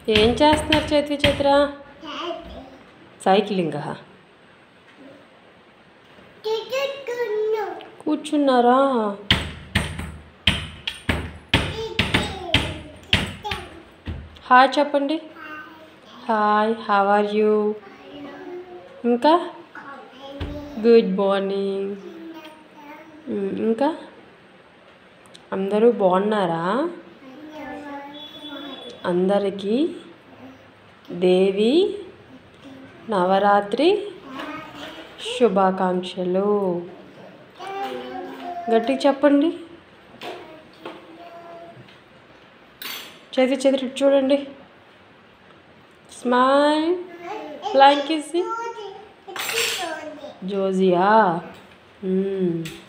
ఏం చేస్తున్నారు చేతి చిత్ర సైక్లింగ్ కూర్చున్నారా హాయ్ చెప్పండి హాయ్ హవ్ ఆర్ యూ ఇంకా గుడ్ మార్నింగ్ ఉమ్, ఇంకా అందరూ బాగున్నారా అందరికీ దేవి నవరాత్రి శుభాకాంక్షలు గట్టిగా చెప్పండి చేతి చేతి చూడండి స్మైల్ ఫ్లైంగ్ కిస్ జోజియా మ్మ్.